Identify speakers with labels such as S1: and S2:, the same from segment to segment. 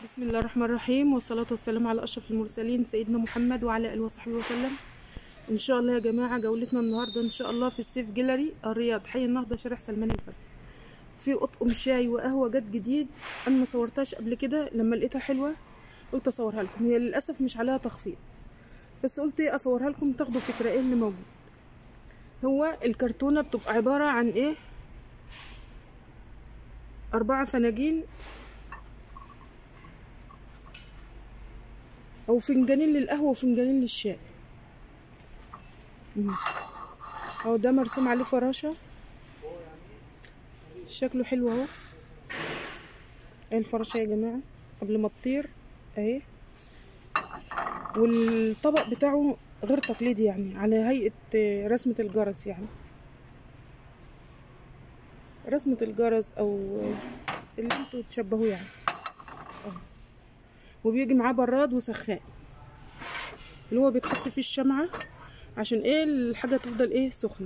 S1: بسم الله الرحمن الرحيم والصلاة والسلام على أشرف المرسلين سيدنا محمد وعلى آله وصحبه وسلم إن شاء الله يا جماعة جولتنا النهاردة إن شاء الله في السيف جيلري الرياض حي النهضة شارع سلمان الفارسي في أطقم شاي وقهوة جت جديد أنا ما صورتهاش قبل كده لما لقيتها حلوة قلت أصورها لكم هي للأسف مش عليها تخفيض بس قلت إيه أصورها لكم تاخدوا فكرة إيه اللي موجود هو الكرتونة بتبقى عبارة عن إيه أربعة فناجين او فنجانين للقهوه وفنجانين للشاي مم. اهو ده مرسوم عليه فراشه شكله حلو اهو اهي الفراشه يا جماعه قبل ما تطير اهي والطبق بتاعه غير تقليدي يعني على هيئه رسمه الجرس يعني رسمه الجرس او اللي انتوا تشبهوه يعني اهو وبيجي معاه براد وسخان اللي هو بيتحط فيه الشمعة عشان ايه الحاجة تفضل ايه سخنة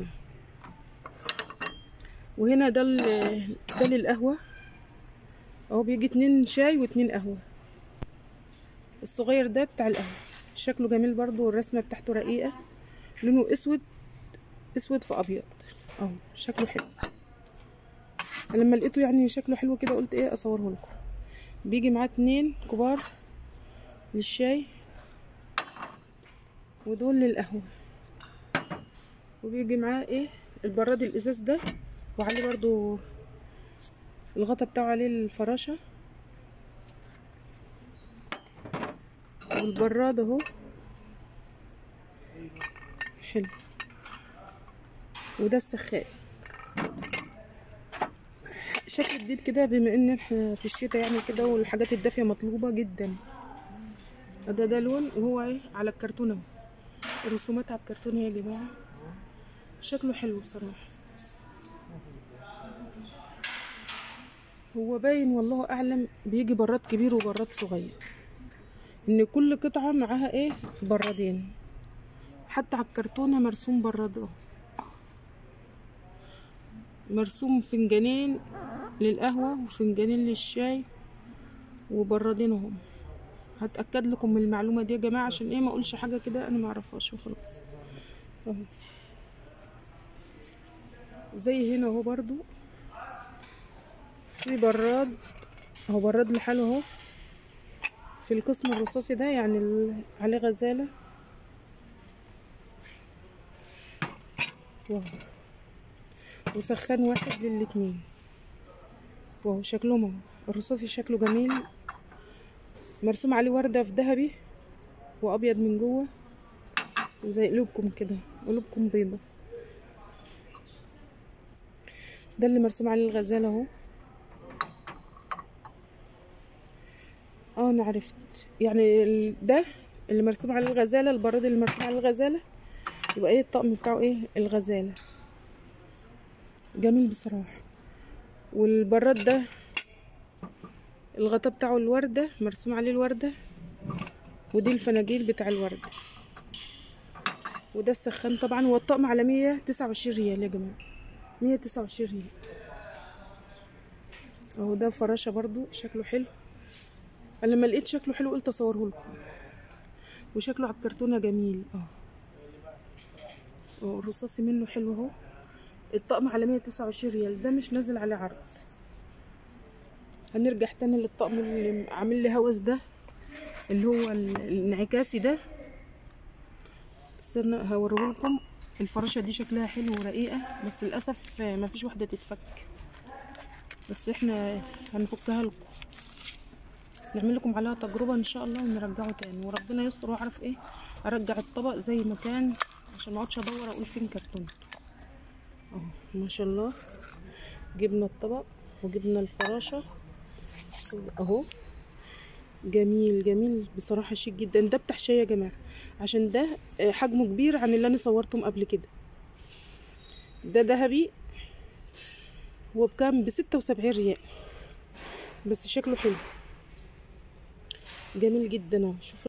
S1: وهنا ده ده للقهوة اهو بيجي اتنين شاي واتنين قهوة الصغير ده بتاع القهوة شكله جميل برضو والرسمة بتاعته رقيقة لونه اسود اسود في ابيض اهو شكله حلو لما لقيته يعني شكله حلو كده قلت ايه اصوره لكم بيجي معاه اتنين كبار للشاي ودول للقهوة وبيجي معاه ايه البراد الازاز ده وعليه برضو الغطا بتاعه عليه الفراشة والبراد اهو حلو وده السخان شكل جديد كده بما ان احنا في الشتاء يعني كده والحاجات الدافيه مطلوبه جدا ده ده لون وهو ايه على الكرتونه اهو الرسومات على الكرتونه يا جماعه شكله حلو بصراحه هو باين والله اعلم بيجي براد كبير وبراد صغير ان كل قطعه معاها ايه برادين حتى على الكرتونه مرسوم براد اهو مرسوم فنجانين للقهوة وفنجانين للشاي وبرادين اهم هتأكد لكم من المعلومة دي يا جماعة عشان ايه ما اقولش حاجة كده انا معرفهاش وخلاص اهو زي هنا اهو برضو في براد اهو براد لحاله اهو في القسم الرصاصي ده يعني عليه غزالة واو وسخان واحد للاتنين واو شكلهم اهو الرصاصي شكله جميل مرسوم عليه وردة في ذهبي وابيض من جوه زي قلوبكم كده قلوبكم بيضة ده اللي مرسوم عليه الغزالة اهو اه انا عرفت يعني ده اللي مرسوم عليه الغزالة البراد اللي مرسوم عليه الغزالة يبقى ايه الطقم بتاعه ايه الغزالة جميل بصراحة والبراد ده الغطا بتاعه الوردة مرسوم عليه الوردة ودي الفناجيل بتاع الوردة وده السخان طبعا هو الطقم على مية تسعة وعشرين ريال يا جماعة مية تسعة وعشرين ريال اهو ده فراشة برضو شكله حلو انا لما لقيت شكله حلو قلت اصوره لكم وشكله على الكرتونة جميل اه الرصاصي منه حلو اهو الطقم على مية تسعة وعشرين ريال ده مش نازل عليه عرض هنرجع تاني للطقم اللي عامل لي هوس ده اللي هو الانعكاسي ده بس انا هوريه لكم الفراشة دي شكلها حلو ورقيقة بس للأسف مفيش واحدة تتفك بس احنا هنفكها لكم نعمل لكم عليها تجربة ان شاء الله ونرجعه تاني وربنا يستر واعرف ايه ارجع الطبق زي ما كان عشان ما اقعدش ادور اقول فين كرتونته اهو ما شاء الله جبنا الطبق وجبنا الفراشة اهو جميل جميل بصراحة شيك جدا ده بتاع شاي يا جماعة عشان ده حجمه كبير عن اللي انا صورتهم قبل كده ده ذهبي هو بكام بستة وسبعين ريال بس شكله حلو جميل جدا اهو شوف